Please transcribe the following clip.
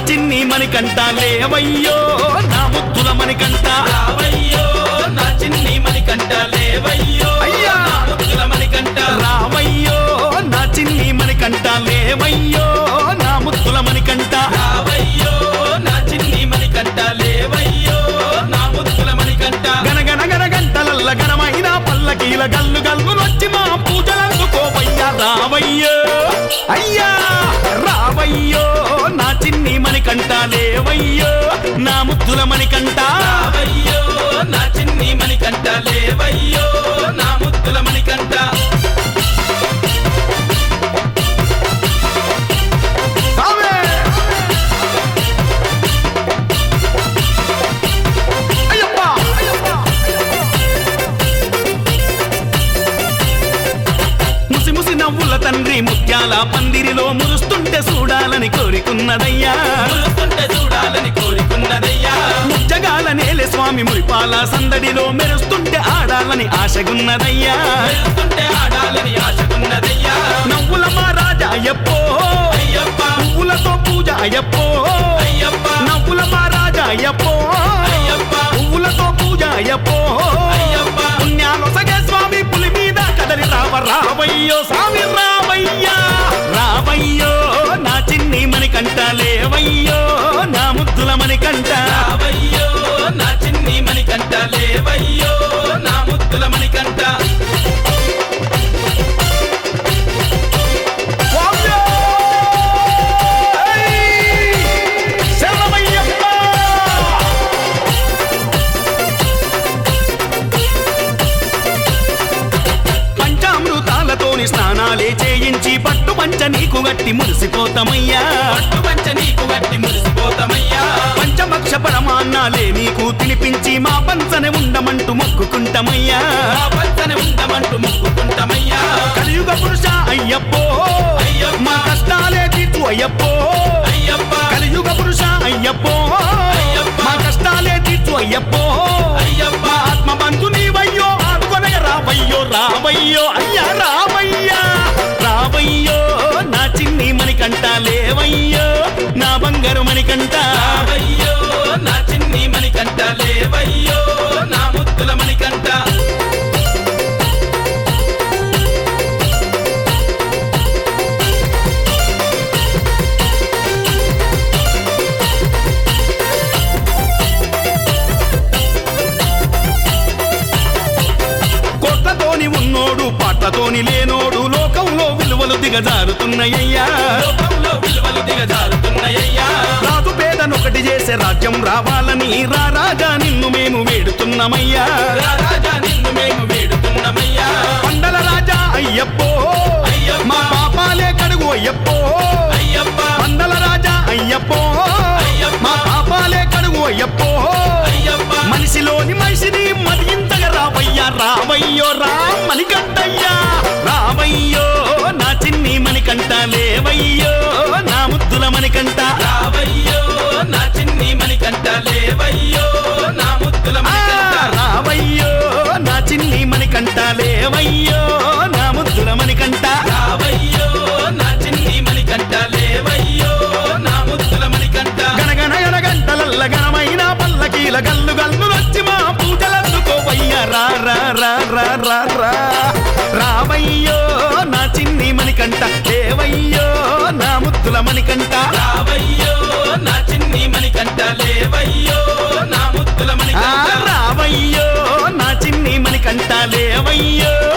చిన్ని మణికంట లేవయ్యో నా ముద్దుల మణికంట రావయ్యో నా చిన్ని మణికంట లేవయ్యో అయ్యా! నా ముద్దుల మణికంట రావయ్యో నా చిన్ని మణికంట లేవయ్యో నా ముద్దుల మణికంట రావయ్యో నా చిన్ని మణికంట లేవయ్యో నా ముద్దుల మణికంట గనగన గన గంటలల్ల గనమైన పల్లకీల గల్లు గల్లు నొచ్చి మా పూజలందుకోవయ్యా రావయ్యో అయ్యా రావయ్యో నా చిన్ని మణికంట లేవయ్యో నా ముద్దుల మణికంట రావయ్యో నా చిన్ని మణికంట లేవయ్యో నా ముద్దుల మణికంట ఆమె! అయ్యప్ప! ముసి ముసి నవ్వుల తండ్రి ముత్యాల పందిరిలో మురుస్తుంటే చూడాలని కోరికున్నదయ్యా మురుస్తుంటే చూడాలని కోరికున్నదయ్యా ముచ్చగాల నేలే స్వామి మురిపాల సందడిలో మెరుస్తుంటే ఆడాలని ఆశగున్నదయ్యా మెరుస్తుంటే ఆడాలని ఆశకున్నదయ్యా నవ్వుల మా రాజా అయ్యప్పో అయ్యప్ప పువ్వులతో పూజ అయ్యప్పో అయ్యప్ప నవ్వుల మా రాజా అయ్యప్పో అయ్యప్ప పువ్వులతో పూజ అయ్యప్పో అయ్యప్ప పుణ్యాలొసగే స్వామి పులి మీద కదలి రావ రావయ్యో స్వామి రావయ్యా రావయ్యో నా చిన్ని మణికంట లేవయ్యో నా ముద్దుల మణికంట రావయ్యో నా చిన్ని మణికంట లేవయ్యో నా ముద్దుల మణికంట స్వామి! శరణమయ్యప్ప! పంచామృతాలతోని స్నానాలే చేయించి పట్టు పంచ నీకు గట్టి మురిసిపోతామయ్యా పట్టు పంచ నీకు గట్టి మురిసిపోతామయ్యా పంచభక్ష పరమాన్నాలే నీకు తినిపించి మా పంచనే ఉండమంటూ మొక్కుకుంటామయ్యా మా పంచన ఉండమంటూ మొక్కుకుంటామయ్యా కలియుగ పురుష అయ్యప్పో అయ్యప్ప. మా కష్టాలే తీర్చు అయ్యప్పో అయ్యప్ప కలియుగ పురుష అయ్యప్పో అయ్యప్ప. మా కష్టాలే తీర్చు అయ్యప్పో అయ్యప్ప మా ఆత్మ బంధు నీవయ్యో ఆదుకొనగ రావయ్యో రావయ్యో అయ్యా రావయ్యా రావయ్యో నా చిన్ని మణికంట లేవయ్యో నా బంగారు మణికంట రావయ్యో నా చిన్ని మణికంట లేవయ్యో నా ముద్దుల మణికంట కోట్లతోని ఉన్నోడు పాటలతోని లేనోడు లోకంలో విలువలు దిగజారుతున్నాయ్యా లోకంలో విలువలు దిగజారుతున్నాయ్యా రాజు పేదనొకటి చేసే రాజ్యం రావాలని రా రాజా నిన్ను మేము వేడుతున్నామయ్యా రా రాజా నిన్ను మేము వేడుతున్నామయ్యా పండల రాజా అయ్యప్పో అయ్యప్ప. మా పాపాలే కడుగు అయ్యప్పో అయ్యప్ప పండల రాజా అయ్యప్పో అయ్యప్ప. మా పాపాలే కడుగు అయ్యప్పో అయ్యప్ప మనిషిలోని మనిషిని మరింతగా రావయ్యా రావయ్యో రా మణికంటయ్యా రావయ్యో నా చిన్ని మణికంట లేవయ్యో నా ముద్దుల మణికంట రావయ్యో నా చిన్ని మణికంట లేవయ్యో నా ముద్దుల ఆ, మణికంట రావయ్యో నా చిన్ని మణికంట లేవయ్యో నా ముద్దుల మణికంట రావయ్యో నా చిన్ని మణికంట లేవయ్యో నా ముద్దుల మణికంట గనగన గన గంటలల్ల గనమైన పల్లకీల గల్లు గల్లు వచ్చి మా పూజలందుకోవయ్యా రా రా రా రా రా రా రావయ్యో నా చిన్ని మణికంట లేవయ్యో నా ముద్దుల మణికంట రావయ్యో నా చిన్ని మణికంట లేవయ్యో నా ముద్దుల ఆ, మణికంట రావయ్యో నా చిన్ని మణికంట లేవయ్యో